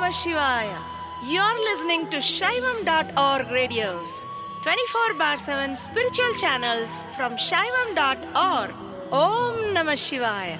Namah Shivaya. You're listening to Shaivam.org radios, 24 bar 7 spiritual channels from Shaivam.org. Om Namah Shivaya.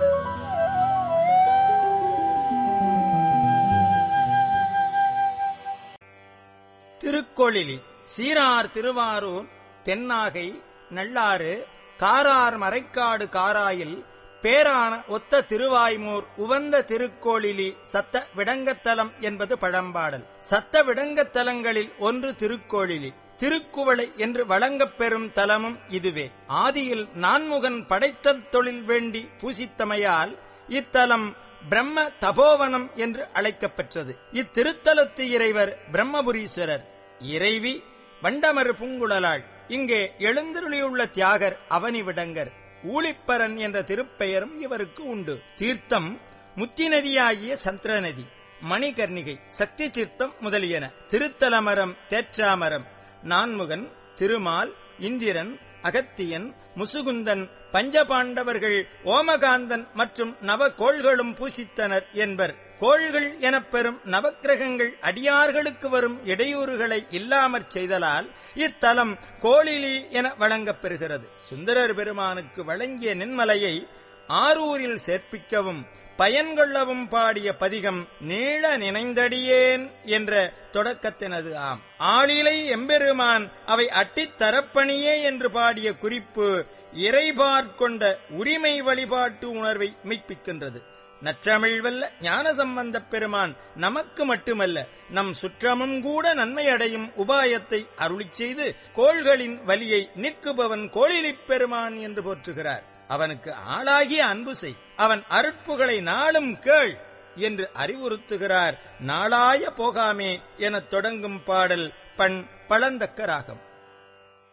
Thirukkolili சீரார் திருவாரூர் தென்னாகை நல்லாறு காரார் மறைக்காடு காராயில் பேரான ஒத்த திருவாய்மூர் உவந்த திருக்கோளிலி சத்த விடங்கத்தலம் என்பது பழம்பாடல் சத்த விடங்கத்தலங்களில் ஒன்று திருக்கோளிலி திருக்குவளை என்று வழங்கப் பெறும் தலமும் இதுவே ஆதியில் நான்முகன் படைத்தல் தொழில் வேண்டி பூசித்தமையால் இத்தலம் பிரம்ம தபோவனம் என்று அழைக்கப்பெற்றது இத்திருத்தலத்து இறைவர் பிரம்மபுரீஸ்வரர் இறைவி வண்டமர் பூங்குழலாள் இங்கே எழுந்தருளியுள்ள தியாகர் அவனி விடங்கர் ஊழிப்பரன் என்ற திருப்பெயரும் இவருக்கு உண்டு தீர்த்தம் முத்தி நதியாகிய சந்திர நதி மணிகர்ணிகை சக்தி தீர்த்தம் முதலியன திருத்தலமரம் தேற்றாமரம் நான்முகன் திருமால் இந்திரன் அகத்தியன் முசுகுந்தன் பஞ்சபாண்டவர்கள் ஓமகாந்தன் மற்றும் நவகோள்களும் பூசித்தனர் என்பர் கோள்கள் எனப்பெறும் நவக்கிரகங்கள் அடியார்களுக்கு வரும் இடையூறுகளை இல்லாமற் செய்தலால் இத்தலம் கோளிலி என வழங்கப் பெறுகிறது சுந்தரர் பெருமானுக்கு வழங்கிய நின்மலையை ஆரூரில் சேர்ப்பிக்கவும் பயன்கொள்ளவும் பாடிய பதிகம் நீள நினைந்தடியேன் என்ற தொடக்கத்தினது ஆம் ஆளிலை எம்பெருமான் அவை அட்டித் தரப்பணியே என்று பாடிய குறிப்பு இறைபார்க்கொண்ட உரிமை வழிபாட்டு உணர்வை மெய்ப்பிக்கின்றது நற்றமிழ் வல்ல ஞானசம்பந்தப் பெருமான் நமக்கு மட்டுமல்ல நம் சுற்றமும் கூட நன்மை அடையும் உபாயத்தை அருளிச் செய்து கோள்களின் வலியை நீக்குபவன் கோளிலிப் பெருமான் என்று போற்றுகிறார் அவனுக்கு ஆளாகிய அன்பு செய் அவன் அருட்புகளை நாளும் கேள் என்று அறிவுறுத்துகிறார் நாளாய போகாமே எனத் தொடங்கும் பாடல் பண் பழந்தக்க ராகம்